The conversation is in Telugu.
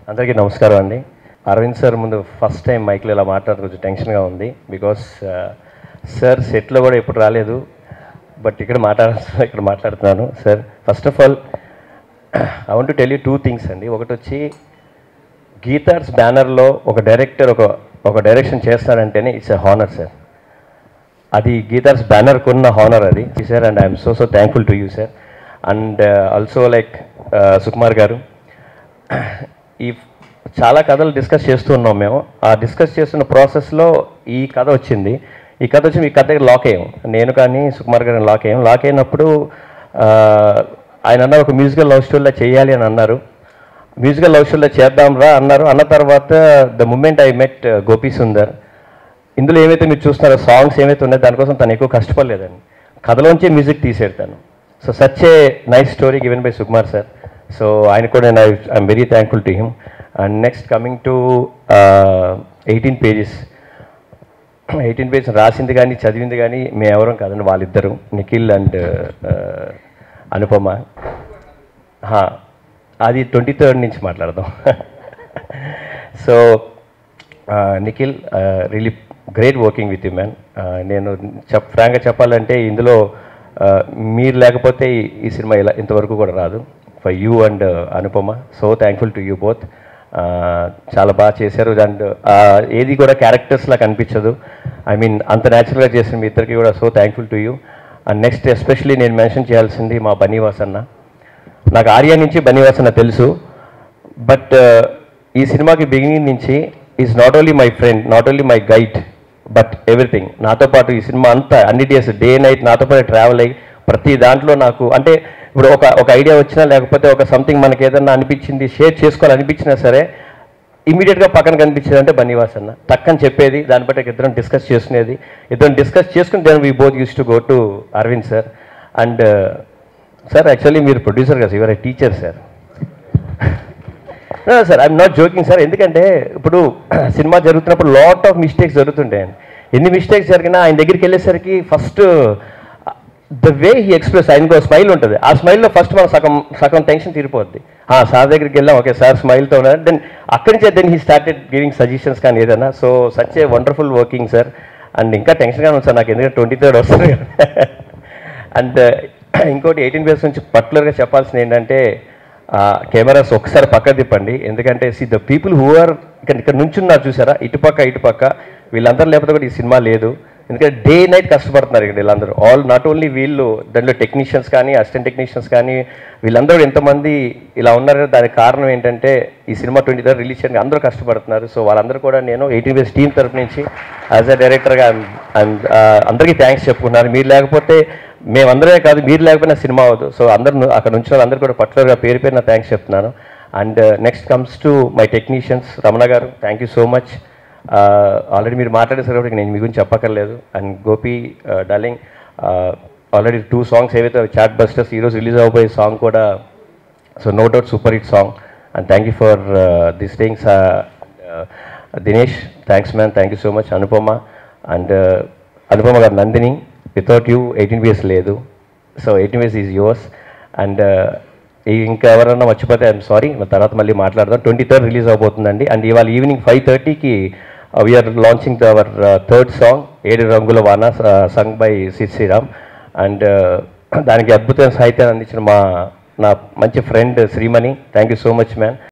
అందరికీ నమస్కారం అండి అరవింద్ సార్ ముందు ఫస్ట్ టైం మైక్లో ఇలా మాట్లాడడం కొంచెం టెన్షన్గా ఉంది బికాస్ సార్ సెట్లో కూడా ఎప్పుడు రాలేదు బట్ ఇక్కడ మాట్లాడ ఇక్కడ మాట్లాడుతున్నాను sir first of all I want to tell you two things అండి ఒకటి వచ్చి గీతార్స్ బ్యానర్లో ఒక డైరెక్టర్ ఒక ఒక డైరెక్షన్ చేస్తాడంటేనే ఇట్స్ ఎ హానర్ సార్ అది గీతార్స్ బ్యానర్ కొన్న హానర్ అది sir and I'm so so thankful to you sir and also like Sukumar గారు ఈ చాలా కథలు డిస్కస్ చేస్తూ ఉన్నాం మేము ఆ డిస్కస్ చేస్తున్న ప్రాసెస్లో ఈ కథ వచ్చింది ఈ కథ వచ్చి మీ కథ దగ్గర లాక్ అయ్యాం నేను కానీ సుకుమార్ గారిని లాక్ అయ్యాం లాక్ అయినప్పుడు ఆ, ఆయన అన్నారు ఒక మ్యూజికల్ లవ్ స్టోరీలో చేయాలి అని అన్నారు మ్యూజికల్ లవ్ స్టోరీలో చేద్దాం రా అన్నారు అన్న తర్వాత the moment I met Gopi Sundar ఇందులో ఏమైతే మీరు చూస్తున్నారో సాంగ్స్ ఏమైతే ఉన్నాయో దానికోసం తను ఎక్కువ కష్టపడలేదండి కథలోంచే మ్యూజిక్ తీసాడు తను so such a nice story given by Sukumar sir so ఆయన కూడా నేను I'm very thankful to him and next coming to eighteen pages eighteen pages రాసింది కానీ చదివింది కానీ మేము ఎవరం కాదండి వాళ్ళిద్దరు నిఖిల్ అండ్ అనుపమ హా, అది ట్వంటీ థర్డ్ నుంచి మాట్లాడదాం so Nikhil really great working with you man నేను చెప్ ఫ్రాంక్గా చెప్పాలంటే ఇందులో uh, మీరు లేకపోతే ఈ- ఈ సినిమా ఇలా ఇంతవరకు కూడా రాదు for you and Anupama so thankful to you both చాలా బాగా చేశారు అండ్ ఏది కూడా క్యారెక్టర్స్ లా కనిపించదు ఐ మీన్ అంత న్యాచురల్గా చేసిన మీ ఇద్దరికి కూడా so thankful to you and next especially నేను మెన్షన్ చేయాల్సింది మా బనీవాస్ అన్న నాకు ఆర్య నుంచి బనీవాసన తెలుసు బట్ ఈ సినిమాకి బిగినింగ్ నుంచి is not only my friend not only my guide but everything నాతో పాటు ఈ సినిమా అంతా అన్ని డేస్ డే నైట్ నాతో పాటు ట్రావెల్ అయ్యి ప్రతి దాంట్లో నాకు అంటే ఇప్పుడు ఒక ఒక ఐడియా వచ్చినా లేకపోతే ఒక సంథింగ్ మనకి ఏదన్నా అనిపించింది షేర్ చేసుకోవాలనిపించినా సరే ఇమీడియట్గా పక్కన కనిపించేది అంటే బన్నీవాస్ అన్న టక్కని చెప్పేది దాన్ని బట్టి ఇద్దరం డిస్కస్ చేసుకునేది ఇద్దరం డిస్కస్ చేసుకుని then we both use to go to Aravind sir and sir actually మీరు ప్రొడ్యూసర్ కదా your teacher sir sir I'm not joking sir ఎందుకంటే ఇప్పుడు సినిమా జరుగుతున్నప్పుడు లాట్ ఆఫ్ మిస్టేక్స్ జరుగుతుంటాయండి ఎన్ని మిస్టేక్స్ జరిగినా ఆయన దగ్గరికి వెళ్ళేసరికి first the way he express ఆయనకు స్మైల్ ఉంటుంది ఆ స్మైల్లో ఫస్ట్ మనం సగం సగం టెన్షన్ తీరిపోద్ది ఆ సార్ దగ్గరికి వెళ్ళాం ఓకే సార్ స్మైల్తో ఉన్నారు దెన్ అక్కడి నుంచే then he started giving suggestions కానీ ఏదైనా so such a wonderful working sir and ఇంకా టెన్షన్గా ఉంది సార్ నాకు ఎందుకంటే ట్వంటీ థర్డ్ వస్తుంది అండ్ ఇంకోటి ఎయిటీన్ ఇయర్స్ నుంచి పర్టికులర్గా చెప్పాల్సింది ఏంటంటే కెమెరాస్ ఒకసారి పక్క తిప్పండి ఎందుకంటే see the people who are ఇక్కడ ఇక్కడ నుంచున్నారు చూసారా ఇటుపక్క ఇటుపక్క వీళ్ళందరూ లేకపోతే కూడా ఈ సినిమా లేదు ఎందుకంటే డే నైట్ కష్టపడుతున్నారు ఇక్కడ వీళ్ళందరూ ఆల్ నాట్ ఓన్లీ వీళ్ళు దాంట్లో టెక్నీషియన్స్ కానీ అసిస్టెంట్ టెక్నీషియన్స్ కానీ వీళ్ళందరూ ఎంతమంది ఇలా ఉన్నారు దానికి కారణం ఏంటంటే ఈ సినిమా ట్వంటీ థర్డ్ రిలీజ్ చేయడానికి అందరూ కష్టపడుతున్నారు సో వాళ్ళందరూ కూడా నేను ఎయిటీన్ ఇయర్స్ టీమ్ తరపు నుంచి యాజ్ అ డైరెక్టర్గా అందరికీ థ్యాంక్స్ చెప్పుకున్నారు మీరు లేకపోతే మేమందరమే కాదు మీరు లేకపోయినా సినిమా అవ్వదు సో అందరు అక్కడ నుంచి వాళ్ళందరూ కూడా పర్టికులర్గా పేరు పేరున థ్యాంక్స్ చెప్తున్నాను and next comes to my technicians Ramana గారు thank you so much already మీరు మాట్లాడేసారు కాబట్టి నేను మీ గురించి చెప్పక్కర్లేదు and Gopi darling already two songs ఏవైతే చాట్ బస్టర్స్ ఈరోజు రిలీజ్ అవబోయే సాంగ్ కూడా so no doubt super hit song and thank you for this things Dinesh thanks man thank you so much Anupama and Anupama గారు Nandini without you eighteen years లేదు so eighteen years is yours and ఇంకా ఎవరన్నా మర్చిపోతే ఐఎమ్ సారీ తర్వాత మళ్ళీ మాట్లాడదాం ట్వంటీ థర్డ్ రిలీజ్ అవబోతుందండి అండ్ ఇవాళ ఈవినింగ్ ఫైవ్ థర్టీకి we're launching our third song ఏడు రంగుల వాన sung by Sid Sriram and దానికి అద్భుతమైన సాహిత్యాన్ని అందించిన మా నా మంచి friend Sreemani thank you so much man